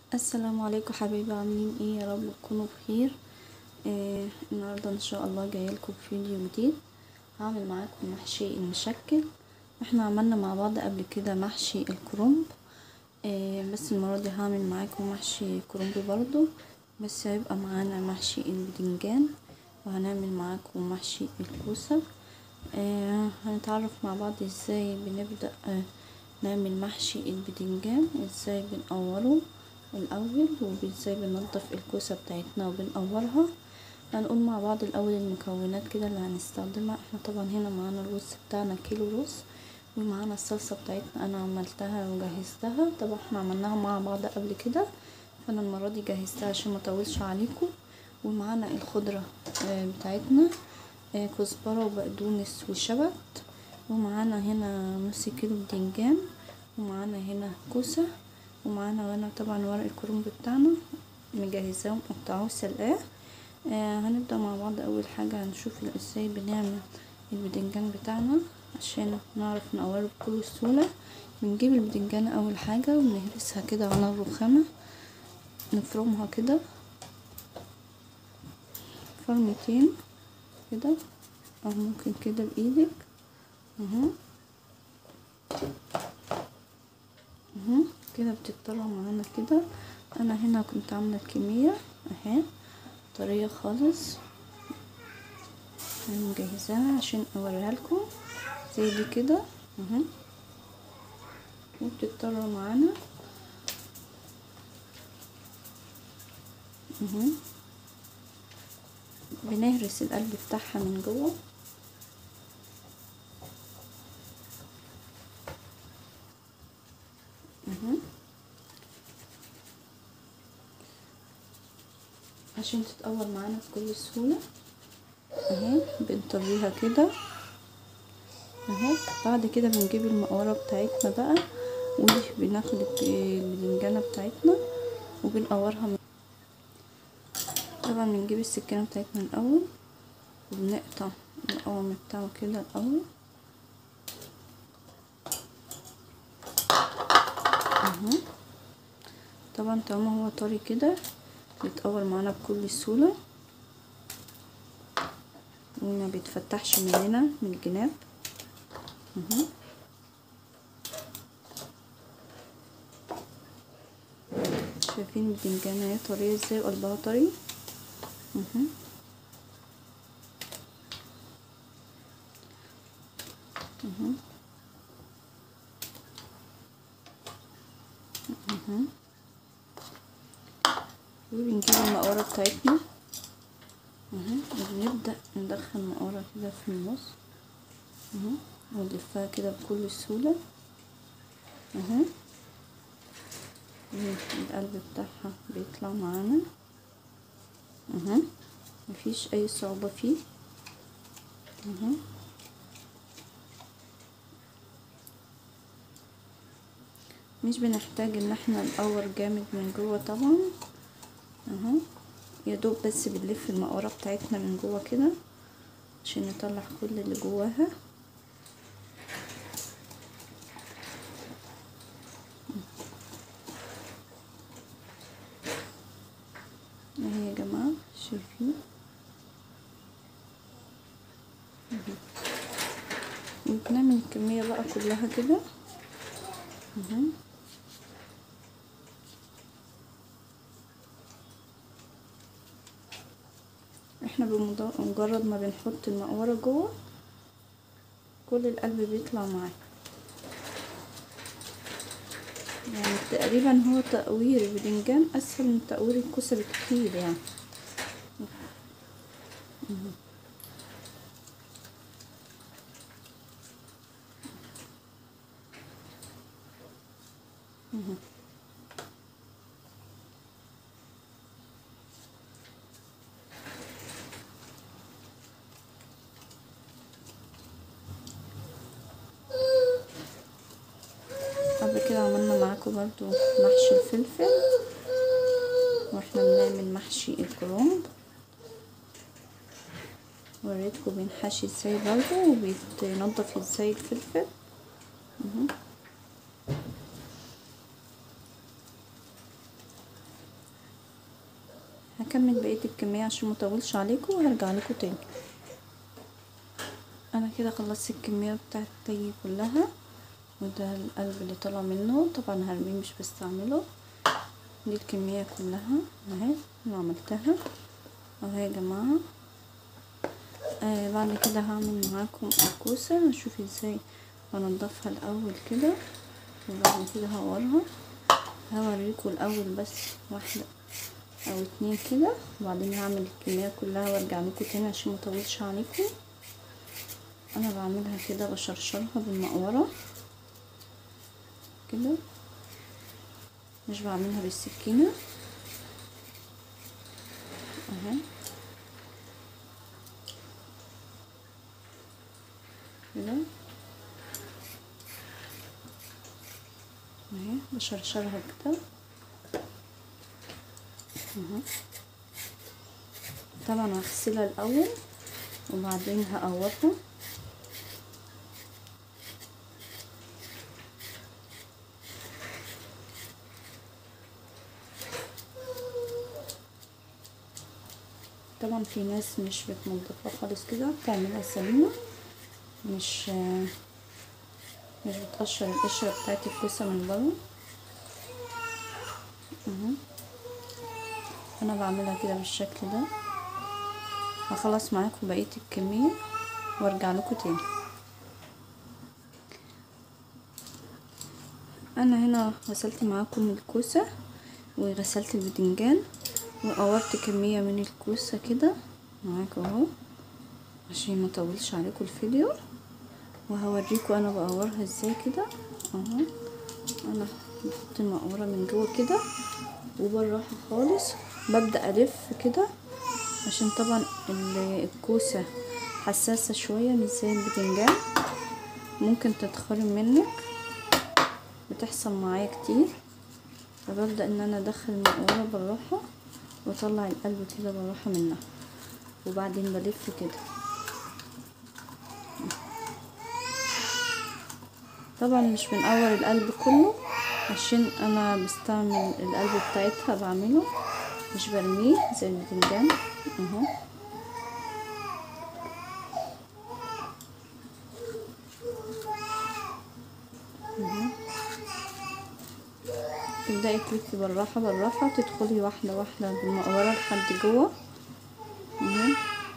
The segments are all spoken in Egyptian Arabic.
السلام عليكم حبايبي عاملين ايه يا رب تكونوا بخير آه النهارده ان شاء الله جايه لكم فيديو جديد هعمل معاكم محشي المشكل احنا عملنا مع بعض قبل كده محشي الكرنب آه بس المره دي هعمل معاكم محشي كرنب برضو بس هيبقى معانا محشي البدنجان وهنعمل معاكم محشي الكوسه آه هنتعرف مع بعض ازاي بنبدا آه نعمل محشي البدنجان ازاي بنقوره الاول وازاي بننضف الكوسه بتاعتنا وبنقورها هنقول مع بعض الاول المكونات كده اللي هنستخدمها احنا طبعا هنا معانا الرز بتاعنا كيلو رز ومعانا الصلصه بتاعتنا انا عملتها وجهزتها طبعا احنا عملناها مع بعض قبل كده فانا المره دي جهزتها عشان ما اطولش عليكم ومعانا الخضره بتاعتنا كزبره وبقدونس وشبت ومعانا هنا نص كيلو بدنجان ومعانا هنا كوسه ومعانا هنا طبعا ورق الكرنب بتاعنا مجهزاه ومقطعاه وسلقاه آه هنبدا مع بعض اول حاجه هنشوف ازاي بنعمل البدنجان بتاعنا عشان نعرف نقوره بكل سهوله بنجيب البدنجان اول حاجه ونهرسها كده على الرخامه نفرمها كده فرمتين كده او ممكن كده بايدك اهو اهو كده بتطلع معانا كده انا هنا كنت عامله الكميه اهي طريه خالص انا مجهزاها عشان اوريها لكم زي دي كده اهو وبتطلع معانا اهو بنهرس القلب بتاعها من جوه اهو عشان تتقور معانا بكل سهولة اهي بنطريها كده اهو بعد كده بنجيب المقورة بتاعتنا بقى وبناخد البدنجانة بتاعتنا وبنقورها من طبعا بنجيب السكينة بتاعتنا الاول وبنقطع القوام بتاعه كده الاول اهو طبعا طالما هو طري كده بيتقور معانا بكل سهولة وما بيتفتحش مننا من الجناب اهو شايفين البتنجانة اهي طرية ازاي وقلبها طري اهو اهو اهو وبنجيب المقورة بتاعتنا اهو وبنبدأ ندخل المقورة كده في النص اهو ونلفها كده بكل سهولة اهو القلب بتاعها بيطلع معانا اهو مفيش اي صعوبة فيه اهو مش بنحتاج ان احنا نقور جامد من جوه طبعا اهو يا دوب بس بنلف المقوره بتاعتنا من جوه كده عشان نطلع كل اللي جواها اهي يا جماعه شايفين وبنعمل الكميه بقى كلها كده اهو احنا بمجرد ما بنحط المقورة جوه كل القلب بيطلع معاه يعني تقريبا هو تقوير البدنجان اسهل من تقوير الكوسة بكتير يعني قبل كده عملنا معاكم برضو محشي الفلفل واحنا بنعمل محشي الكرنب وريتكم بنحشي ازاي برضو وبيتنضف ازاي الفلفل اهو هكمل بقية الكمية عشان مطولش عليكم وهرجع لكم تاني انا كده خلصت الكمية بتاعتي كلها وده القلب اللي طلع منه طبعا هرميه مش بستعمله دي الكمية كلها اهي انا عملتها اهي يا جماعة آه بعد كده هعمل معاكم الكوسة هشوف ازاي بنضفها الاول كده وبعد كده هورها هوريكم الاول بس واحدة او اتنين كده وبعدين هعمل الكمية كلها وارجع لكم تاني عشان مطولش عليكم انا بعملها كده بشرشرها بالمقورة كده مش بعملها بالسكينة اهي كده اهي بشرشرها كده اهو طبعا هغسلها الاول وبعدين هقورها طبعا في ناس مش بتنضفها خالص كده بتعملها سليمة مش مش بتقشر القشرة بتاعت الكوسة من بره اهو انا بعملها كده بالشكل ده هخلص معاكم بقية الكمية وارجع لكم تاني انا هنا غسلت معاكم الكوسة وغسلت البتنجان وقورت كمية من الكوسة كده معاكم اهو عشان ما اطولش عليكم الفيديو وهوريكم انا بقورها ازاي كده اهو انا بحط المقورة من جوه كده وبالراحة خالص ببدأ الف كده عشان طبعا الكوسة حساسة شوية مش زي البتنجان ممكن تتخرم منك بتحصل معايا كتير فببدأ ان انا ادخل المقورة بالراحة واطلع القلب كده بالراحة منها وبعدين بلف كده طبعا مش بنقور القلب كله عشان انا بستعمل القلب بتاعتها بعمله مش برميه زي البتنجان اهو تبدأي تلفي بالراحة بالراحة تدخلي واحدة واحدة بالمقورة لحد جوه اهو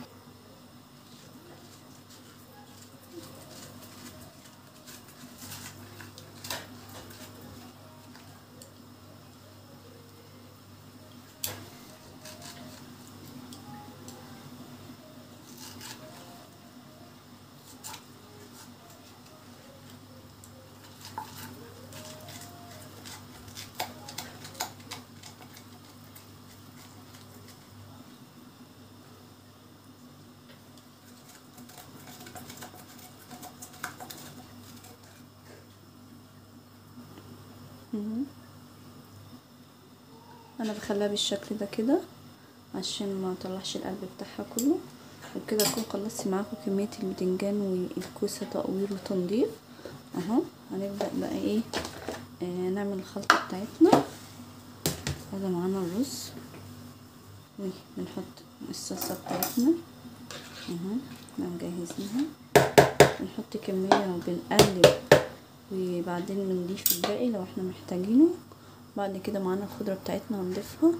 انا بخليها بالشكل ده كده عشان ما اطلعش القلب بتاعها كله وبكده اكون خلصت معاكم كميه البتنجان والكوسه تقوير وتنظيف اهو هنبدا بقى ايه آه نعمل الخلطه بتاعتنا هذا معانا الرز وبنحط الصلصه بتاعتنا اهو احنا مجهزينها بنحط كميه وبنقلب وبعدين بنضيف الباقي لو احنا محتاجينه بعد كده معانا الخضرة بتاعتنا هنضيفها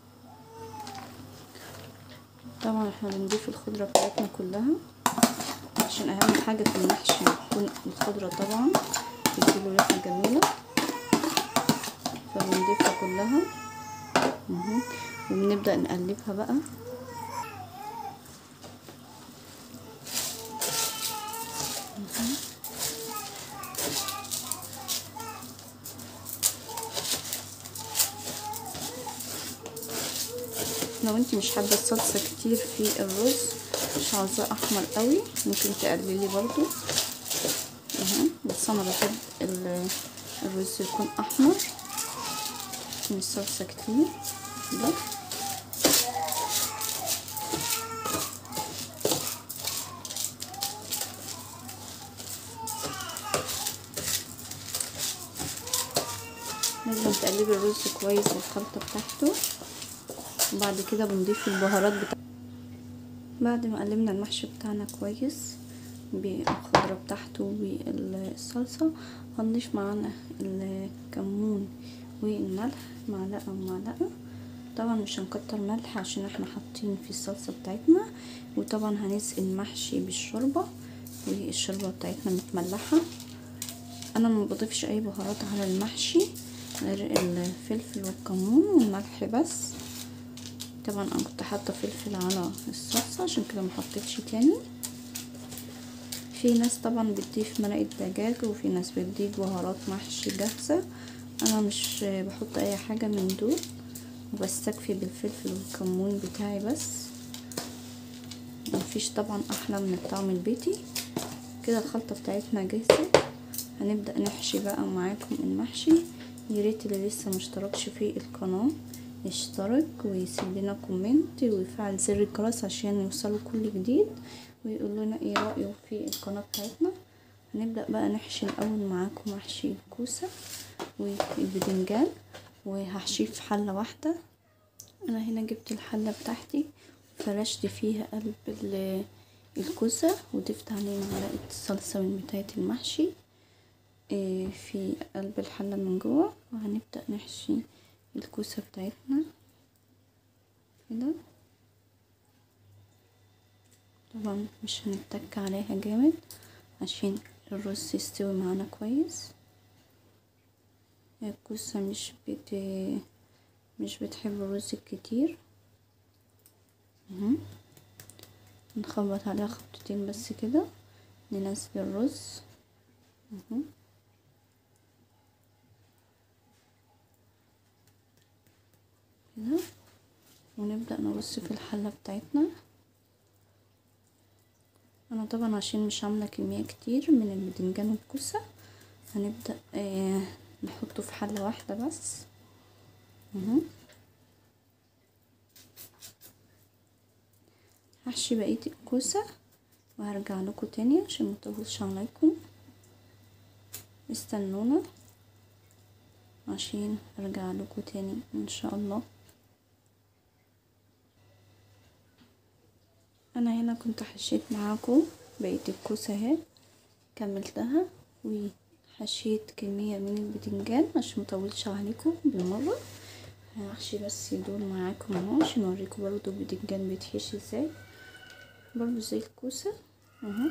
طبعا احنا بنضيف الخضرة بتاعتنا كلها عشان اهم حاجة في المحشي تكون الخضرة طبعا بتديله ريحة جميلة فبنضيفها كلها مه. وبنبدأ نقلبها بقى مه. لو انت مش حابه الصلصه كتير في الرز مش عاوزاه احمر قوي ممكن تقللي برضو اهو بس انا بحب الرز يكون احمر مش الصلصه كتير ده لازم تقلبي الرز كويس والخلطه بتاعته وبعد كده بنضيف البهارات بتاع بعد ما قلبنا المحشي بتاعنا كويس بالخضرة بتاعته والصلصة هنضيف معانا الكمون والملح معلقة ومعلقة طبعا مش هنكتر ملح عشان احنا حاطين في الصلصة بتاعتنا وطبعا هنسقي المحشي بالشوربة والشوربة بتاعتنا متملحة انا ما بضيفش اي بهارات على المحشي غير الفلفل والكمون والملح بس طبعا انا كنت حاطه فلفل على الصلصه عشان كده ما حطيتش تاني في ناس طبعا بتضيف مرقه دجاج وفي ناس بتضيف بهارات محشي جاهزه انا مش بحط اي حاجه من دول وبستكفي بالفلفل والكمون بتاعي بس مفيش طبعا احلى من الطعم البيتي كده الخلطه بتاعتنا جاهزه هنبدا نحشي بقى معاكم المحشي ياريت اللي لسه مشتركش في القناه يشترك ويسيب لنا كومنت ويفعل زر الجرس عشان يوصلوا كل جديد ويقول لنا ايه رايه في القناه بتاعتنا هنبدا بقى نحشي الاول معاكم محشي الكوسه والبدنجان وهحشيه في حله واحده انا هنا جبت الحله بتاعتي فرشت فيها قلب الكوسه وضفت عليه معلقه صلصه من بتاعه المحشي في قلب الحله من جوه وهنبدا نحشي الكوسة بتاعتنا كده طبعا مش هنتك عليها جامد عشان الرز يستوي معانا كويس الكوسة مش بت مش بتحب الرز كتير اهو نخبط عليها خبطتين بس كده ننزل الرز اهو كده ونبدأ نرص في الحلة بتاعتنا انا طبعا عشان مش عاملة كمية كتير من البدنجان والكوسة هنبدأ آه نحطه في حلة واحدة بس اهو هحشي بقية الكوسة وهرجع لكم تاني عشان مطولش عليكم استنونا عشان ارجع لكم تاني ان شاء الله انا هنا كنت حشيت معاكم بقيه الكوسه اهي كملتها وحشيت كميه من البتنجان عشان مطولش عليكم بالمره هحشي بس دول معاكم اهو عشان اوريكم برضو البتنجان بيتحشي ازاي برضو زي الكوسه اهو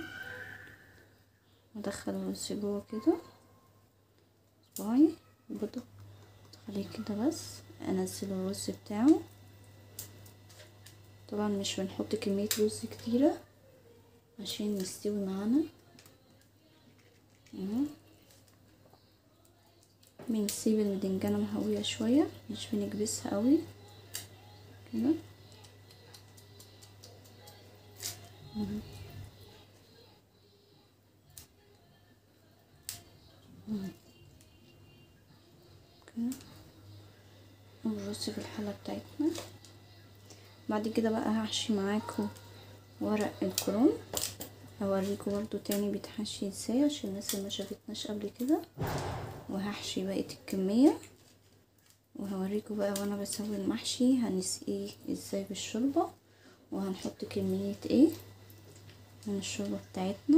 ادخل الرز جوه كده صباعي برضو خليه كده بس انزل الرز بتاعه طبعا مش بنحط كمية رز كتيرة عشان يستوي معانا اهو بنسيب البدنجانة مهوية شوية مش بنكبسها قوي كده كده ونرص في الحلة بتاعتنا بعد كده بقى هحشي معاكم ورق الكروم هوريكم برضو تاني بيتحشي ازاي عشان الناس اللي ما شافتناش قبل كده وهحشي بقية الكمية وهوريكم بقى وانا بسوي المحشي هنسقيه ازاي بالشوربة وهنحط كمية ايه من الشوربة بتاعتنا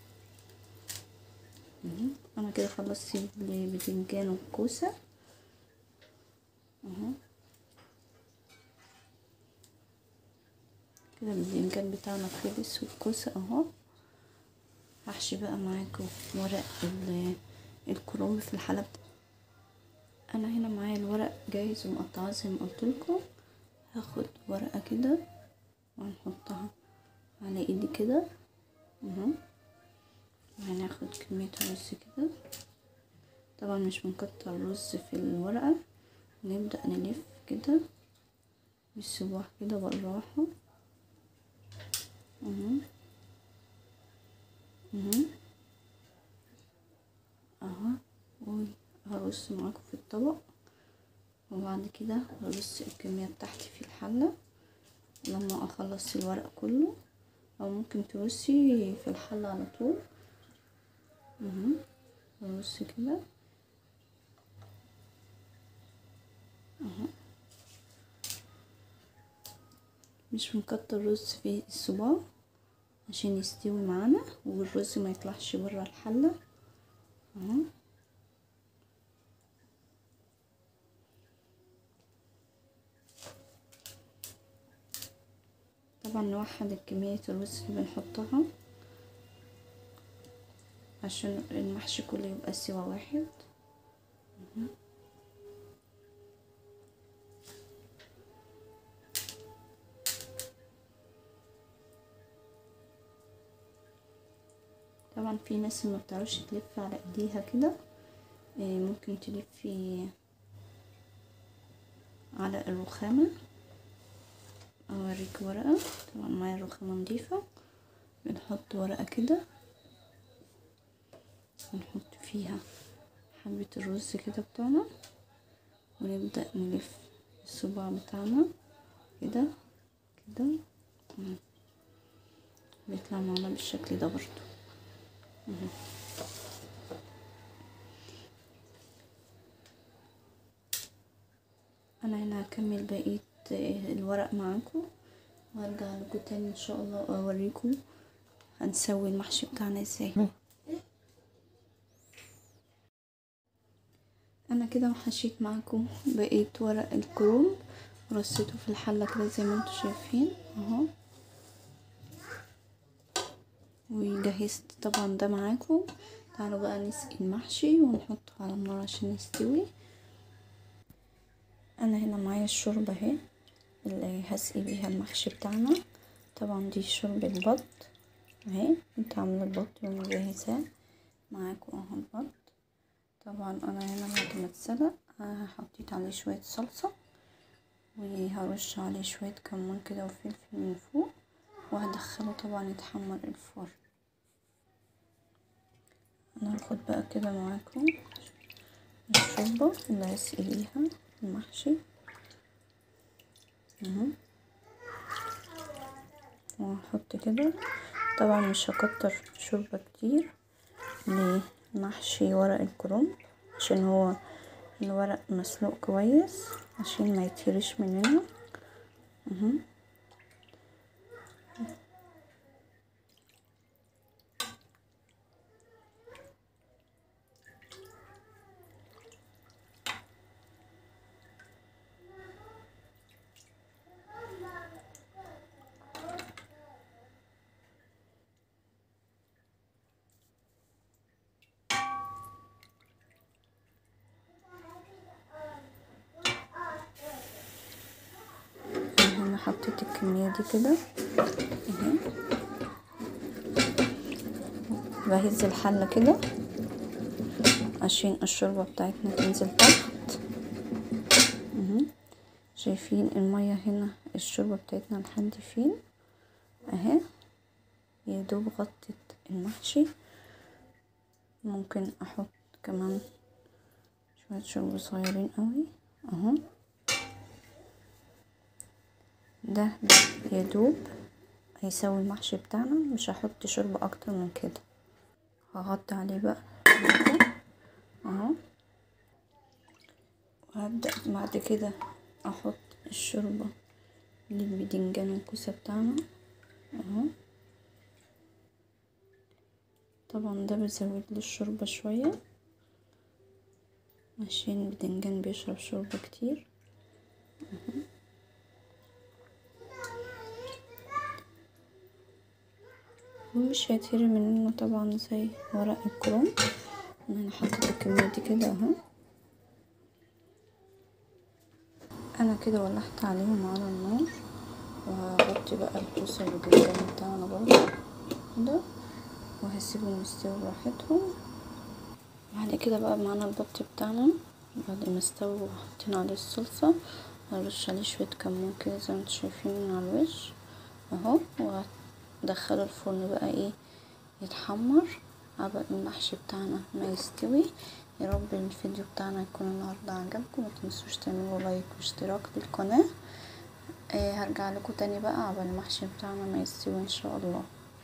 انا كده خلصت البتنجان والكوسة اهو كده البتنجان بتاعنا خلص والكوسة اهو هحشي بقى معاكم ورق الكرنب في الحلة انا هنا معايا الورق جاهز ومقطعاه زي ما قلت لكم هاخد ورقة كده وهنحطها على ايدي كده اهو وهناخد كمية رز كده طبعا مش بنكتر رز في الورقة نبدأ نلف كده بالصباح كده بالراحة اهو اهو اهو وهرص معاكم في الطبق وبعد كده هرص الكمية بتاعتي في الحلة لما اخلص الورق كله او ممكن ترصي في الحلة على طول اهو هرص كده اهو مش بنكتر رز في الصباع عشان يستوي معانا والرز ما يطلعش برا الحلة اهو طبعا نوحد كمية الرز اللي بنحطها عشان المحشي كله يبقى سوا واحد طبعا في ناس ما بتعرفش تلف على ايديها كده ممكن تلفي على الرخامة اوريك ورقة طبعا معايا الرخامة نضيفة بنحط ورقة كده ونحط فيها حبة الرز كده بتاعنا ونبدأ نلف الصباع بتاعنا كده كده بيطلع معانا بالشكل ده برضو انا هنا هكمل بقية الورق معاكم وارجع لكم تاني ان شاء الله واوريكم هنسوي المحشي بتاعنا ازاي انا كده حشيت معاكم بقية ورق الكروم ورصيته في الحلة كده زي ما انتم شايفين اهو وجهزت طبعا ده معاكم تعالوا بقى نسقي المحشي ونحطه على النار عشان يستوي انا هنا معايا الشوربه اهي اللي هسقي بيها المحشي بتاعنا طبعا دي شرب البط اهي كنت عامله البط ومجهزاه معاكم اهو البط طبعا انا هنا بعد ما اتسلق حطيت عليه شويه صلصه وهرش عليه شويه كمون كده وفلفل من فوق وهدخله طبعا يتحمر الفرن انا هاخد بقى كده معاكم الشوربه اللي هسقي بيها المحشي اهو وهحط كده طبعا مش هكتر شوربه كتير لمحشي ورق الكرنب عشان هو الورق مسلوق كويس عشان ما يتهرش مننا اهو انا حطيت الكمية دي كده اهي بهز الحلة كده عشان الشوربة بتاعتنا تنزل تحت اهي شايفين المية هنا الشوربة بتاعتنا لحد فين اهي يدوب غطت المحشي ممكن احط كمان شوية شوربة صغيرين قوي اهو ده يدوب هيسوي المحشي بتاعنا مش هحط شوربة اكتر من كده هغطي عليه بقى اهو وهبدأ بعد كده احط الشوربة للبدنجان والكوسة بتاعنا اهو طبعا ده بزود له الشوربة شوية عشان البدنجان بيشرب شوربة كتير اهو ومش هيتهري منه طبعا زي ورق الكروم انا حطيت الكمية دي كده اهو انا كده ولحت عليهم على النار وهغطي بقى الكوسة والبدنجان بتاعنا برضه كده وهسيبهم يستووا براحتهم بعد كده بقى معانا البط بتاعنا بعد ما استوى وحطينا عليه الصلصة هرش عليه شوية كمون كده زي ما انتوا شايفين من على الوش اهو وهدخله الفرن بقى ايه يتحمر عبق المحشي بتاعنا ما يستوي يا رب الفيديو بتاعنا يكون النهارده عجبكم ما تنسوش تعملوا لايك واشتراك للقناه إيه هرجع لكم تاني بقى عبق المحشي بتاعنا ما يستوي ان شاء الله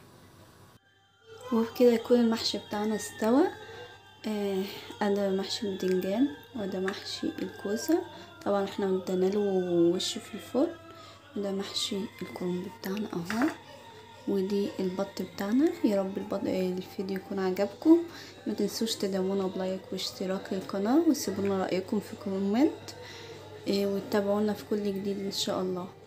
وبكده يكون المحشي بتاعنا استوى آه ده محشي البدنجان وده محشي الكوسة طبعا احنا ادينا له وش في الفرن وده محشي الكرنب بتاعنا اهو ودي البط بتاعنا يا رب البط... الفيديو يكون عجبكم ما تنسوش تدعمونا بلايك واشتراك القناة وسيبوا لنا رأيكم في كومنت إيه وتتابعونا في كل جديد ان شاء الله